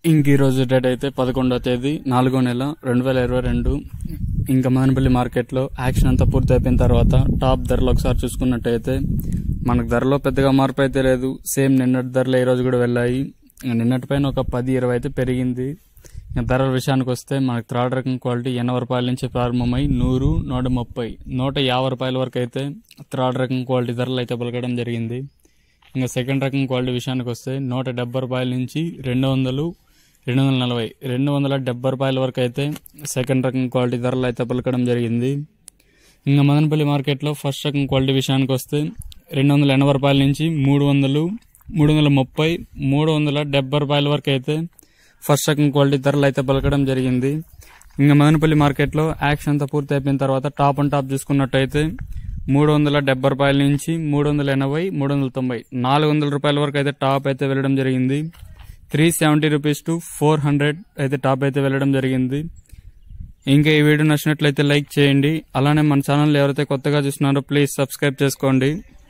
ఇంక ఈ రోజు డేట్ అయితే పదకొండవ తేదీ నాలుగో నెల రెండు వేల ఇరవై రెండు ఇంకా మదనపల్లి మార్కెట్లో యాక్షన్ అంతా పూర్తి అయిపోయిన తర్వాత టాప్ ధరలు ఒకసారి చూసుకున్నట్టయితే మనకు ధరలో పెద్దగా మార్పు అయితే లేదు సేమ్ నిన్నటి ధరలు ఈ రోజు కూడా వెళ్ళాయి ఇంకా నిన్నటి పైన ఒక పది ఇరవై అయితే పెరిగింది ఇంకా ధరల విషయానికి వస్తే మనకు థర్డ్ రకం క్వాలిటీ ఎనభై రూపాయల నుంచి ప్రారంభమై నూరు నూట ముప్పై నూట యాభై రూపాయల వరకు అయితే థర్డ్ రకం క్వాలిటీ ధరలు అయితే పలకడం జరిగింది ఇంకా సెకండ్ రకం క్వాలిటీ విషయానికి వస్తే నూట డెబ్బై రూపాయల నుంచి రెండు వందలు రెండు వందల నలభై రెండు వందల డెబ్బై రూపాయల వరకు అయితే సెకండ్ రకం క్వాలిటీ ధరలు అయితే పలకడం జరిగింది ఇంకా మదనపల్లి మార్కెట్లో ఫస్ట్ రకం క్వాలిటీ విషయానికి వస్తే రెండు వందల ఎనభై రూపాయల నుంచి మూడు వందలు మూడు వందల ముప్పై మూడు వందల డెబ్బై రూపాయల వరకు అయితే ఫస్ట్ రకం క్వాలిటీ ధరలు అయితే పలకడం జరిగింది ఇంకా మదనపల్లి మార్కెట్లో యాక్షన్ అంతా పూర్తి అయిపోయిన తర్వాత టాప్ అండ్ టాప్ చూసుకున్నట్టయితే మూడు వందల డెబ్బై రూపాయల నుంచి మూడు వందల ఎనభై మూడు వందల తొంభై నాలుగు వందల రూపాయల వరకు అయితే టాప్ అయితే వెళ్ళడం జరిగింది three seventy rupees to four hundred అయితే టాప్ అయితే వెళ్ళడం జరిగింది ఇంకా ఈ వీడియో నచ్చినట్లయితే లైక్ చేయండి అలానే మన ఛానల్ ఎవరైతే కొత్తగా చూస్తున్నారో ప్లీజ్ సబ్స్క్రైబ్ చేసుకోండి